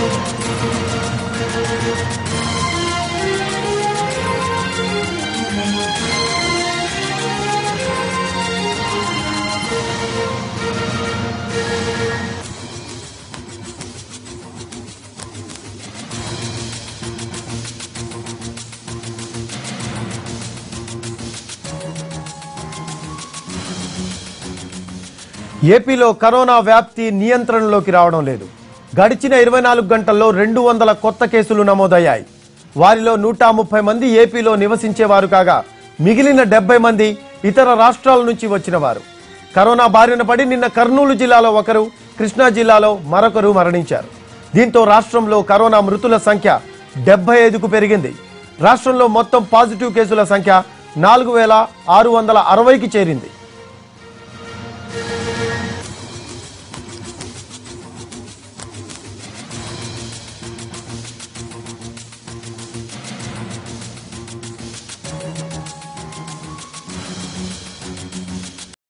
ఏపీలో కరోనా వ్యాప్తి నియంత్రణలోకి రావడం లేదు గడిచిన ఇరవై నాలుగు గంటల్లో రెండు వందల కొత్త కేసులు నమోదయ్యాయి వారిలో నూట ముప్పై మంది ఏపీలో నివసించేవారు కాగా మిగిలిన డెబ్బై మంది ఇతర రాష్ట్రాల నుంచి వచ్చిన వారు కరోనా బారిన పడి నిన్న కర్నూలు జిల్లాలో ఒకరు కృష్ణా జిల్లాలో మరొకరు మరణించారు దీంతో రాష్ట్రంలో కరోనా మృతుల సంఖ్య డెబ్బై ఐదుకు పెరిగింది రాష్ట్రంలో మొత్తం పాజిటివ్ కేసుల సంఖ్య నాలుగు వేల ఆరు వందల అరవైకి చేరింది